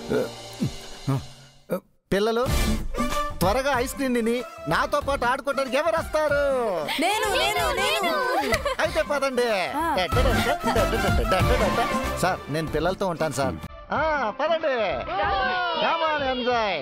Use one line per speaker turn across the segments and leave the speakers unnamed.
పిల్లలు త్వరగా ice cream తిని నాతో పాటు ఆడుకోవడానికి ఎవరు వస్తారు
నేను నేను నేను
అయితే పదండి సార్ నేను పిల్లలతో ఉంటాను సార్ ఆ, పదండి ఎంజాయ్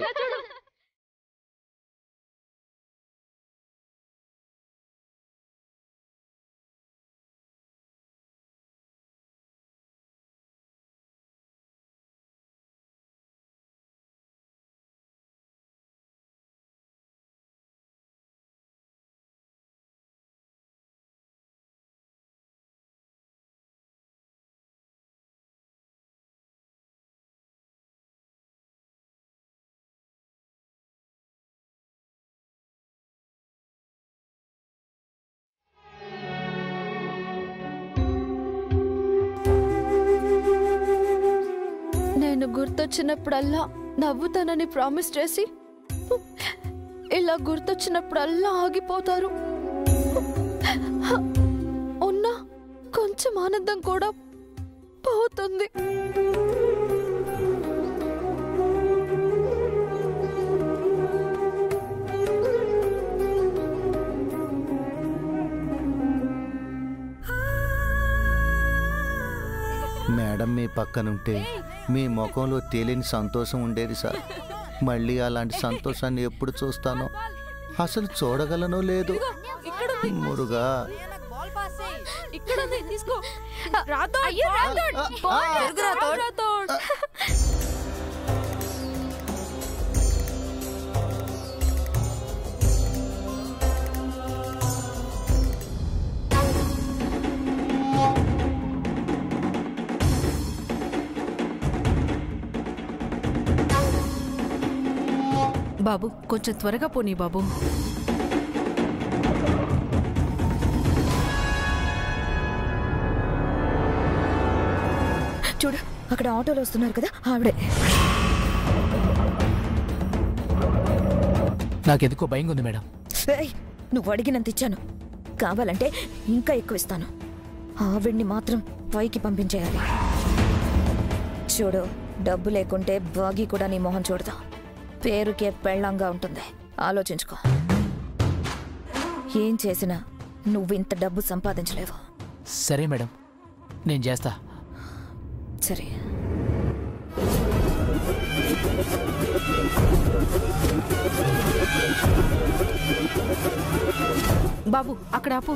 నేను గుర్తొచ్చినప్పుడల్లా నవ్వుతానని ప్రామిస్ చేసి ఇలా గుర్తొచ్చినప్పుడల్లా ఆగిపోతారు ఉన్న కొంచెం ఆనందం కూడా పోతుంది
మేడం మీ పక్కనుంటే మీ ముఖంలో తేలిని సంతోషం ఉండేది సార్ మళ్ళీ అలాంటి సంతోషాన్ని ఎప్పుడు చూస్తానో అసలు చూడగలనో లేదు మురుగా
ఇక్కడ ఉంది, తీసుకో
అయ్యో, రాథోడ్! బాల్!
తిరుగు రాథోడ్.
రాథోడ్!
బాబు కొంచెం త్వరగా పోనీ బాబు
చూడు అక్కడ ఆటోలో వస్తున్నారు కదా ఆవిడే
నాకెందుకో భయంగా ఉంది మేడం
ఏయ్, నువ్వు అడిగినంత ఇచ్చాను కావాలంటే ఇంకా ఎక్కువ ఇస్తాను ఆవిడ్ని మాత్రం పైకి పంపించేయాలి చూడు డబ్బు లేకుంటే బాగి కూడా నీ మొహం చూడదా పేరుకే పెళ్ళంగా ఉంటుంది ఆలోచించుకో ఏం చేసినా నువ్వు ఇంత డబ్బు సంపాదించలేవు
సరే మేడం నేను చేస్తా
సరే
బాబు అక్కడ ఆపు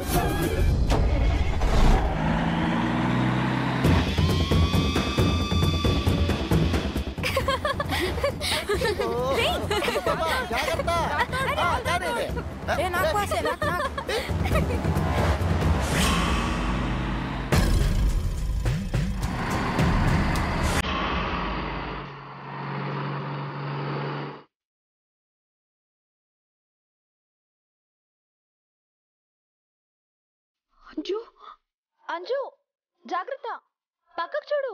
జాగ్రత్త ఆ, కానివ్వండి.
అంజు అంజు జాగ్రత్త పక్కకు చూడు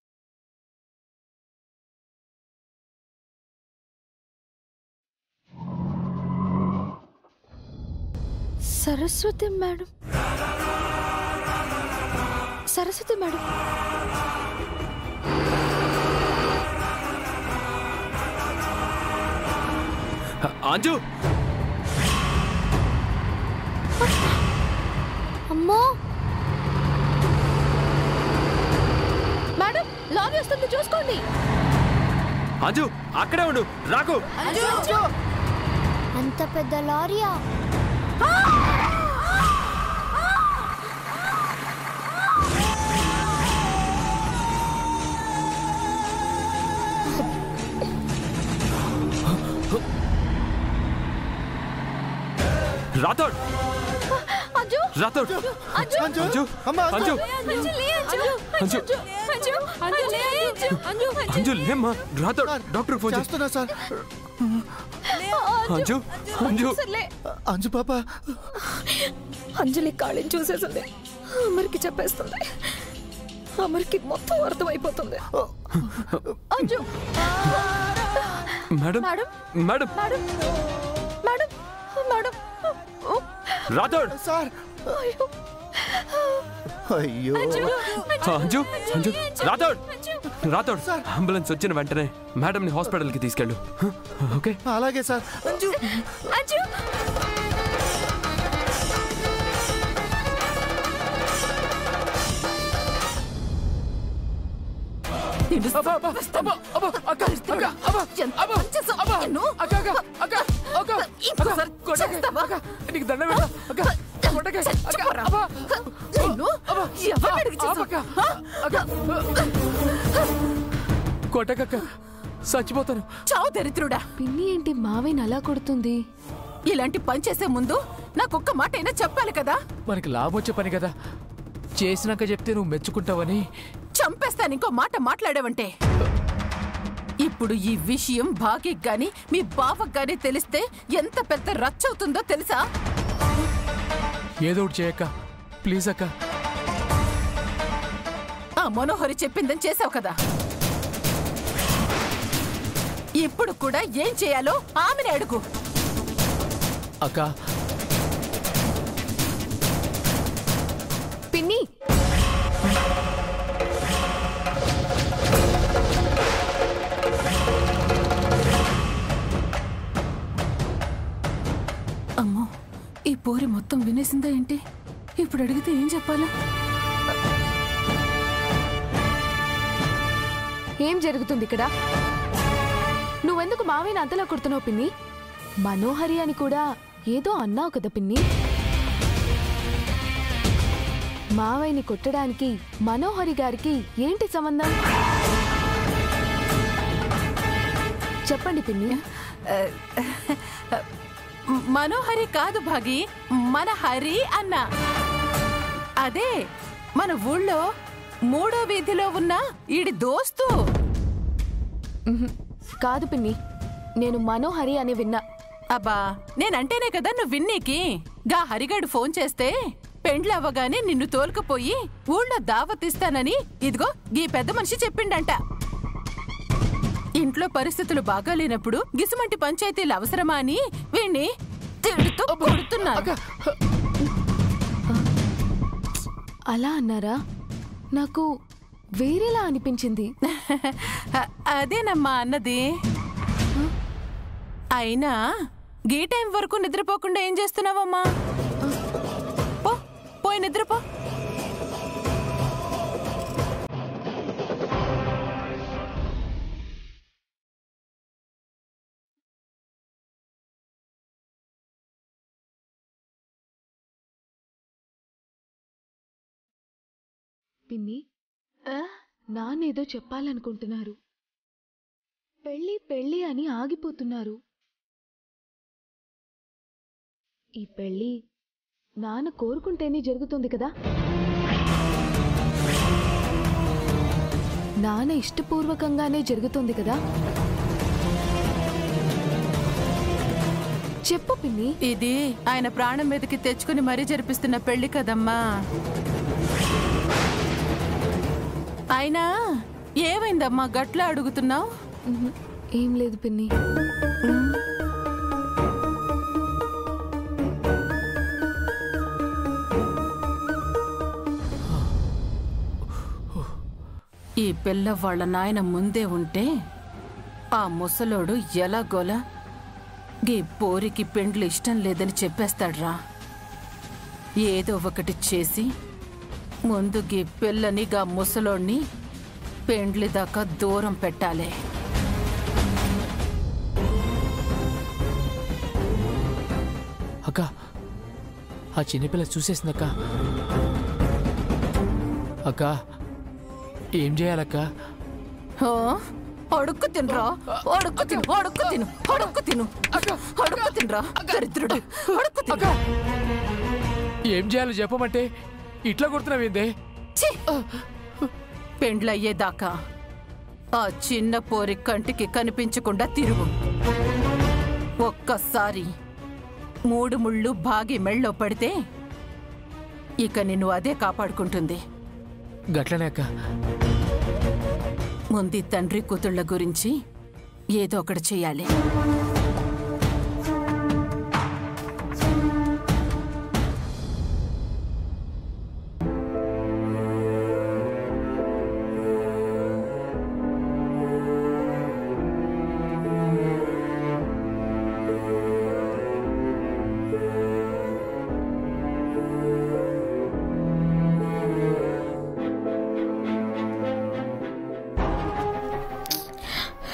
సరస్వతి మేడం సరస్వతి మేడం
అంజు
అమ్మో మేడం లారీ వస్తుంది చూసుకోండి
అంజు అక్కడే ఉండు రాకు
అంత పెద్ద లారీయా
రాథోడ్
అంజు
రాథోడ్
అంజు
అంజు
అంజు
అమ్మా
అంజు
అంజు లే అంజు
అంజు
అంజు అంజు లే అంజు అంజు
అంజు లేమ్మా రాథోడ్ డాక్టర్ ఫోన్ చేయి
చేస్తున్నా సార్
అంజు అంజు
సర్లే
అంజు పాప
అంజలి కాళ్ళని చూసేసింది అమర్కి చెప్పేస్తుంది అమర్కి మొత్తం అర్థమైపోతుంది
Anju
madam
madam
madam
madam madam madam oh,
Rathod
sir
అయ్యో
అయ్యో
అంజు అంజు రాథోడ్ రాథోడ్ అంబులెన్స్ వచ్చిన వెంటనే మేడంని హాస్పిటల్కి తీసుకెళ్ళు ఓకే
అలాగే సార్
అంజు
నీకు దండం పెడతా. అక్క, కొట్టకే. అక్క, అబ్బా. అక్క. కొట్టకక్క చచ్చిపోతాను
చావు దరిద్రుడా
పిన్ని ఏంటి మావయ్యని అలా కొడుతుంది
ఇలాంటి పని చేసే ముందు నాకొక్క మాట అయినా చెప్పాలి కదా
మనకి లాభం వచ్చే పని కదా చేసినాక చెప్తే నువ్వు మెచ్చుకుంటావని
చంపేస్తాను ఇంకో మాట మాట్లాడావంటే ఇప్పుడు ఈ విషయం భాగ్యకి గాని మీ బావకి గాని తెలిస్తే ఎంత పెద్ద రచ్చ అవుతుందో తెలుసా
ఏదో ఒకటి చేయక్క ప్లీజ్ అక్క
ఆ మనోహరి చెప్పిందని చేసావు కదా ఇప్పుడు కూడా ఏం చేయాలో ఆమెని అడుగు
అక్క
పిన్ని
అమ్మో ఈ పోరి మొత్తం వినేసిందా ఏంటి ఇప్పుడు అడిగితే ఏం చెప్పాలా
ఏం జరుగుతుంది ఇక్కడ నువ్వెందుకు మావయ్యని అంతలా కొడుతున్నావు పిన్ని మనోహరి అని కూడా ఏదో అన్నావు కదా పిన్ని మావయ్యని కొట్టడానికి మనోహరి గారికి ఏంటి సంబంధం చెప్పండి పిన్ని
మనోహరి కాదు భాగి మన హరి అన్న అదే మన ఊళ్ళో మూడో వీధిలో ఉన్న ఈడి దోస్తు
ఉహుం, కాదు పిన్ని నేను మనోహరి అని విన్నా
అబ్బా నేనంటేనే కదా నువ్వు విన్నీకి గా హరిగాడు ఫోన్ చేస్తే పెండ్లు అవ్వగానే నిన్ను తోలుకుపోయి ఊళ్ళో దావతిస్తానని ఇదిగో గీ పెద్ద మనిషి చెప్పిండంట ఇంట్లో పరిస్థితులు బాగాలేనప్పుడు గిసుమంటి పంచాయతీలు అవసరమా అని వీణ్ణి తిడుతూ కొడుతున్నారు
అలా అన్నారా నాకు వేరేలా అనిపించింది
అదేనమ్మా అన్నది అయినా గీ టైం వరకు నిద్రపోకుండా ఏం చేస్తున్నావమ్మా పో పోయి నిద్రపో
పిన్ని ఆ, నాన్నేదో చెప్పాలనుకుంటున్నారు పెళ్ళి పెళ్ళి అని ఆగిపోతున్నారు ఈ పెళ్ళి నాన్న కోరుకుంటేనే జరుగుతుంది కదా నాన్న ఇష్టపూర్వకంగానే జరుగుతుంది కదా చెప్పు పిన్ని
ఇది ఆయన ప్రాణం మీదకి తెచ్చుకుని మరీ జరిపిస్తున్న పెళ్లి కదమ్మా అయినా ఏమైందమ్మా గట్లా అడుగుతున్నావు
ఉహు, ఏం లేదు పిన్ని
ఈ పిల్ల వాళ్ళ నాయన ముందే ఉంటే ఆ ముసలోడు ఎలాగోలా గీ పోరికి పెండ్లు ఇష్టం లేదని చెప్పేస్తాడ్రా ఏదో ఒకటి చేసి ముందు గీ పిల్లని గా ముసలోడిని పెండ్లి దాకా దూరం పెట్టాలి
అక్క ఆ చిన్నపిల్ల చూసేసింది అక్క అక్క ఏం చేయాలక్క
ఓ, అడుక్కు తినరా అడుక్కు తిను అడుక్కు తిను అడుక్కు తిను అడుక్కు తినరా దరిద్రుడు అడుక్కు తిను
ఏం చేయాలో చెప్పమంటే ఇట్లా కొడుతున్నావేందే
ఛీ! పెండ్లయ్యేదాకా ఆ చిన్న పోరి కంటికి కనిపించకుండా తిరుగు ఒక్కసారి మూడు ముళ్ళు బాగి మెళ్ళో పడితే ఇక నిన్ను అదే కాపాడుకుంటుంది
గట్లనే అక్క
ముందు ఈ తండ్రి కూతుళ్ళ గురించి ఏదో ఒకటి చేయాలి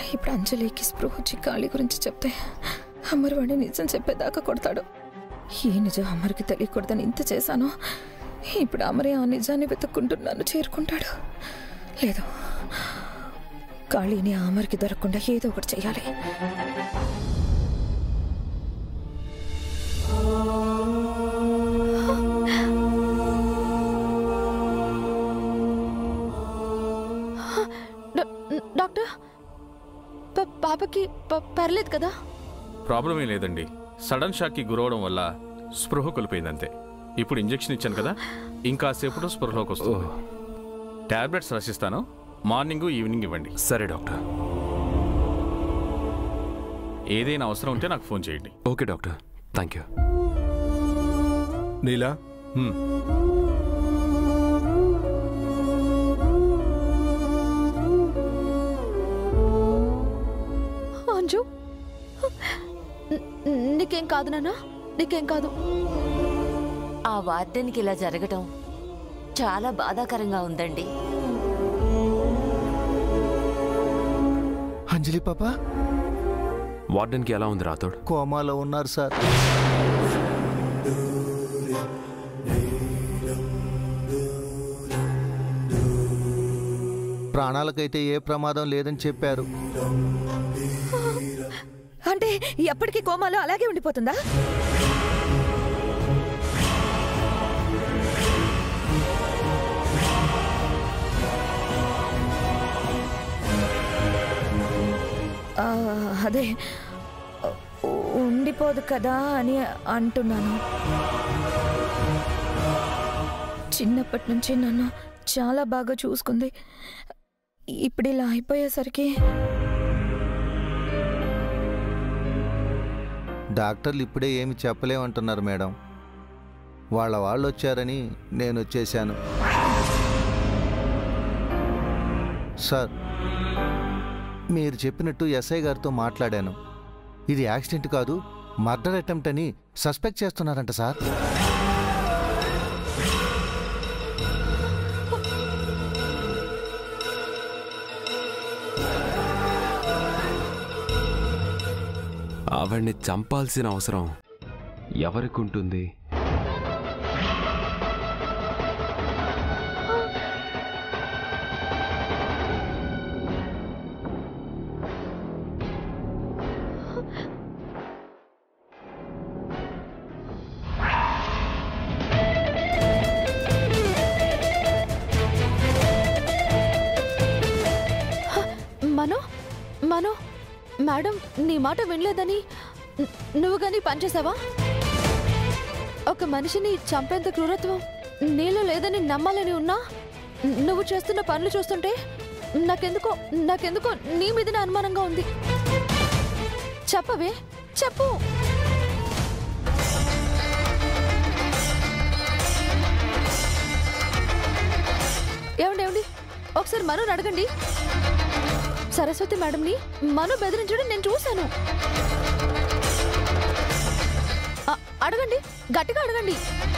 ఇప్పుడు అంజలికి స్పృహ వచ్చి ఖాళీ గురించి చెప్తే అమ్మరు వాడిని నిజం చెప్పేదాకా కొడతాడు ఏ నిజం అమ్మరికి తెలియకూడదని ఇంత చేశాను ఇప్పుడు అమరే ఆ నిజాన్ని వెతుక్కుంటూ నన్ను చేరుకుంటాడు లేదు ఖాళీని ఆ అమరికి దొరకకుండా ఏదో ఒకటి చేయాలి
డా- డాక్టర్ ప- పాపకి ప- పర్లేదు కదా
ప్రాబ్లం ఏం లేదండి సడన్ షాక్కి గురవడం వల్ల స్పృహ కోల్పోయిందంతే ఇప్పుడు ఇంజెక్షన్ ఇచ్చాను కదా ఇంకా సేపట్లో స్పృహలోకి వస్తుంది టాబ్లెట్స్ రాసిస్తాను మార్నింగ్ ఈవినింగ్ ఇవ్వండి
సరే డాక్టర్
ఏదైనా అవసరం ఉంటే నాకు ఫోన్ చేయండి
okay doctor thank you
Neela
hmm.
Anju న- నీకేం కాదు నాన్న నీకేం కాదు
ఆ వార్డెన్కి ఇలా జరగటం చాలా బాధాకరంగా ఉందండి
అంజలి పాప
వార్డెన్కి ఎలా ఉంది రాథోడ్
కోమాలో ఉన్నారు సార్ ప్రాణాలకైతే ఏ ప్రమాదం లేదని చెప్పారు
అంటే ఎప్పటికీ కోమాలో అలాగే ఉండిపోతుందా ఆ, అదే ఉ- ఉండిపోదు కదా అని అంటున్నాను చిన్నప్పటి నుంచి నన్ను చాలా బాగా చూసుకుంది ఇప్పుడు ఇలా అయిపోయేసరికి
డాక్టర్లు ఇప్పుడే ఏమి చెప్పలేమంటున్నారు మేడం వాళ్ళ వాళ్ళు వచ్చారని నేను వచ్చేసాను సార్ మీరు చెప్పినట్టు ఎస్ఐ గారితో మాట్లాడాను ఇది యాక్సిడెంట్ కాదు మర్డర్ అటెంప్ట్ అని సస్పెక్ట్ చేస్తున్నారంట సార్
ఆవిడ్ని చంపాల్సిన అవసరం ఎవరికి ఉంటుంది
మనో మనో మేడం నీ మాట వినలేదని ను- నువ్వు కానీ పనిచేసావా ఒక మనిషిని చంపేంత క్రూరత్వం నీలో లేదని నమ్మాలని ఉన్నా నువ్వు చేస్తున్న పనులు చూస్తుంటే నాకెందుకో నాకెందుకో నీ మీదనే అనుమానంగా ఉంది చెప్పవే చెప్పు ఏమండి ఏమండి ఒకసారి మనోని అడగండి సరస్వతి మేడంని మను బెదిరించడం నేను చూశాను అ- అడగండి గట్టిగా అడగండి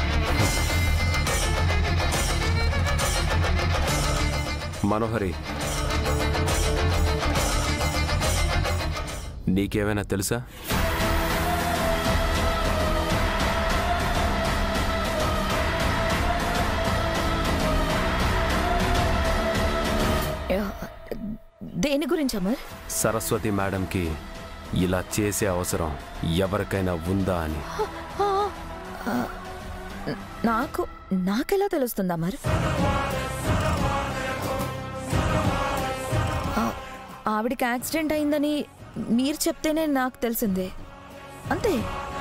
మనోహరి నీకేమైనా తెలుసా
ఆ, దేని గురించి అమర్
సరస్వతి మేడంకి ఇలా చేసే అవసరం ఎవరికైనా ఉందా అని
నాకు నాకెలా తెలుస్తుంది అమర్ ఆ, ఆవిడికి యాక్సిడెంట్ అయిందని మీరు చెప్తేనే నాకు తెలిసిందే అంతే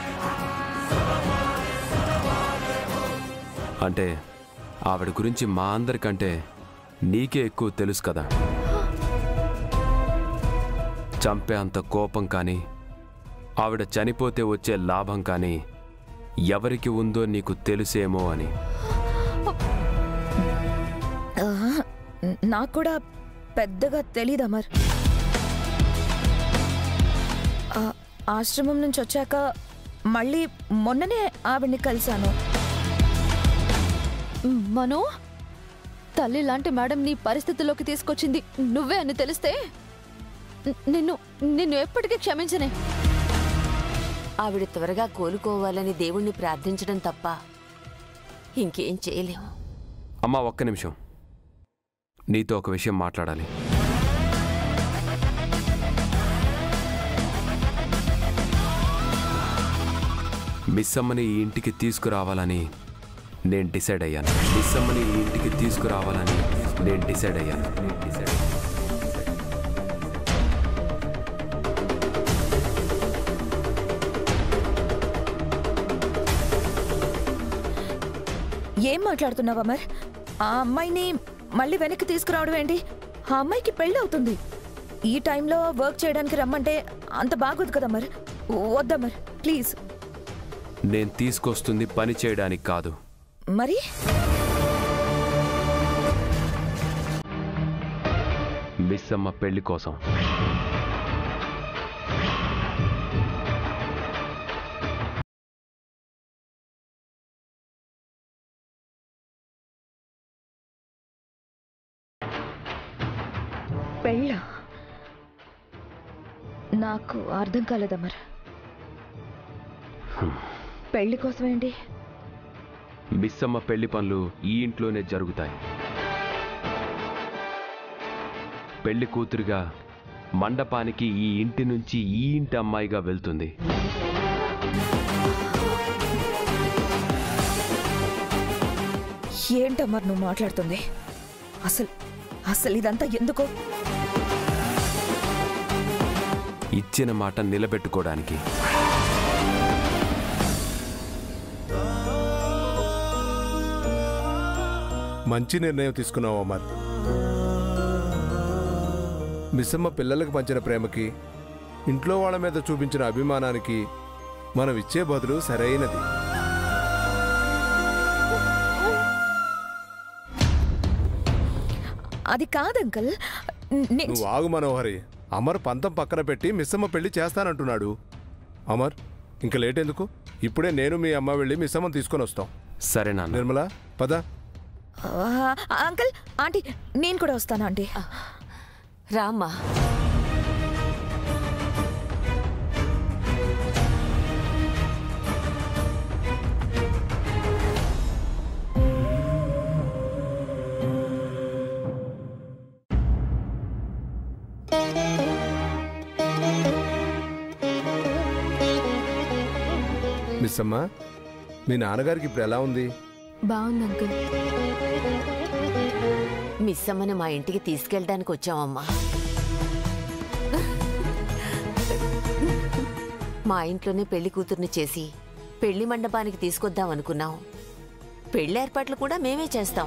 అంటే ఆవిడ గురించి మా అందరికంటే నీకే ఎక్కువ తెలుసు కదా చంపే అంత కోపం కానీ ఆవిడ చనిపోతే వచ్చే లాభం కానీ ఎవరికి ఉందో నీకు తెలుసేమో అని
ఆ, నాకు కూడా పెద్దగా తెలీదు అమర్ ఆ, ఆశ్రమం నుంచి వచ్చాక మళ్ళీ మొన్ననే ఆవిడ్ని కలిశాను
మనో తల్లి లాంటి మేడం నీ పరిస్థితిలోకి తీసుకొచ్చింది నువ్వే అని తెలిస్తే నిన్ను నిన్ను ఎప్పటికీ క్షమించనే
ఆవిడ త్వరగా కోలుకోవాలని దేవుణ్ణి ప్రార్థించడం తప్ప ఇంకేం చేయలేము
అమ్మా ఒక్క నిమిషం నీతో ఒక విషయం మాట్లాడాలి మిస్ అమ్మని ఈ ఇంటికి తీసుకురావాలని నేను డిసైడ్ అయ్యాను మిస్ అమ్మని ఈ ఇంటికి తీసుకురావాలని నేను డిసైడ్ అయ్యాను నేను డిసైడ్ అయ్యాను.
ఏం మాట్లాడుతున్నావు అమర్ ఆ అమ్మాయిని మళ్ళీ వెనక్కి తీసుకురావడం ఏంటి ఆ అమ్మాయికి పెళ్ళి అవుతుంది ఈ టైంలో వర్క్ చేయడానికి రమ్మంటే అంత బాగోదు కదా అమర్ వద్దమర్ ప్లీజ్
నేను తీసుకొస్తుంది పని చేయడానికి కాదు
మరి
మిస్ అమ్మ పెళ్లి కోసం
పెళ్ళ నాకు అర్థం కాలేదు అమర్ పెళ్లి కోసం ఏంటి
మిస్ అమ్మ పెళ్లి పనులు ఈ ఇంట్లోనే జరుగుతాయి పెళ్లి కూతురుగా మండపానికి ఈ ఇంటి నుంచి ఈ ఇంటి అమ్మాయిగా వెళ్తుంది
ఏంటమ్మర్ నువ్వు మాట్లాడుతుంది అసలు అసలు ఇదంతా ఎందుకు
ఇచ్చిన మాట నిలబెట్టుకోవడానికి
మంచి నిర్ణయం తీసుకున్నావు అమర్ మిస్సమ్మ పిల్లలకు పంచిన ప్రేమకి ఇంట్లో వాళ్ళ మీద చూపించిన అభిమానానికి మనం ఇచ్చే బదులు సరైనది
అది కాదు అంకల్ నేను
నువ్వు ఆగు మనోహరి అమర్ పంతం పక్కన పెట్టి మిస్సమ్మ పెళ్లి చేస్తానంటున్నాడు అమర్ ఇంక లేట్ ఎందుకు ఇప్పుడే నేను మీ అమ్మ వెళ్ళి మిస్సమ్మని తీసుకొని వస్తాం
సరే నాన్న
నిర్మల పద
ఆ, అంకల్ ఆంటీ నేను కూడా వస్తాను ఆంటీ
రామ్మా
మిస్సమ్మ మీ నాన్నగారికి ఇప్పుడు ఎలా ఉంది
బాగుంది అంకుల్
మిస్ అమ్మని మా ఇంటికి తీసుకెళ్ళడానికి వచ్చామమ్మా మా ఇంట్లోనే పెళ్లి కూతుర్ని చేసి పెళ్లి మండపానికి తీసుకొద్దాం అనుకున్నాం పెళ్లి ఏర్పాట్లు కూడా మేమే చేస్తాం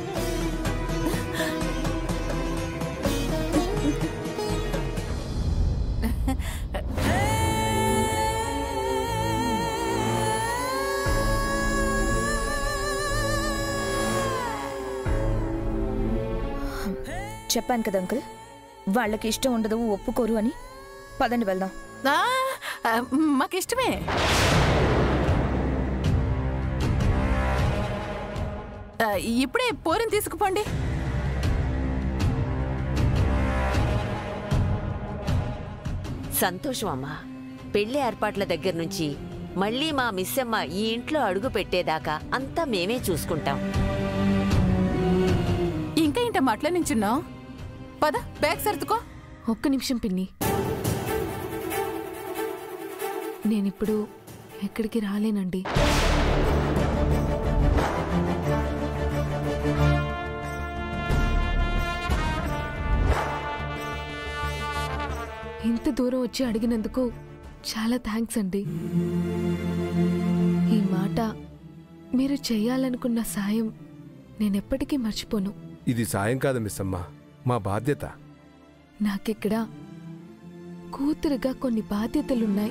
చెప్పాను కదా అంకుల్ వాళ్ళకి ఇష్టం ఉండదు ఒప్పుకోరు అని పదండి వెళ్దాం
ఆ, ఆ, మాకిష్టమే ఆ, ఇప్పుడే పోరిని తీసుకుపోండి
సంతోషం అమ్మా పెళ్లి ఏర్పాట్ల దగ్గర నుంచి మళ్ళీ మా మిస్సమ్మ ఈ ఇంట్లో అడుగు పెట్టేదాకా అంతా మేమే చూసుకుంటాం
ఇంకా ఇంట మాటలో నించున్నావు పద బ్యాగ్ సర్దుకో
ఒక్క నిమిషం పిన్ని నేనిప్పుడు ఎక్కడికి రాలేనండి ఇంత దూరం వచ్చి అడిగినందుకు చాలా థ్యాంక్స్ అండి ఈ మాట మీరు చేయాలనుకున్న సాయం నేనెప్పటికీ మర్చిపోను
ఇది సాయం కాదు మిస్సమ్మ మా బాధ్యత
నాకిక్కడ కూతురుగా కొన్ని బాధ్యతలున్నాయి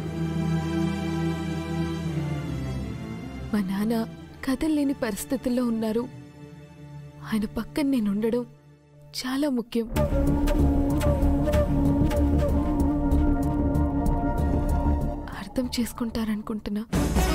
మా నాన్న కదల్లేని పరిస్థితుల్లో ఉన్నారు ఆయన పక్కన నేను ఉండడం చాలా ముఖ్యం అర్థం చేసుకుంటారనుకుంటున్నా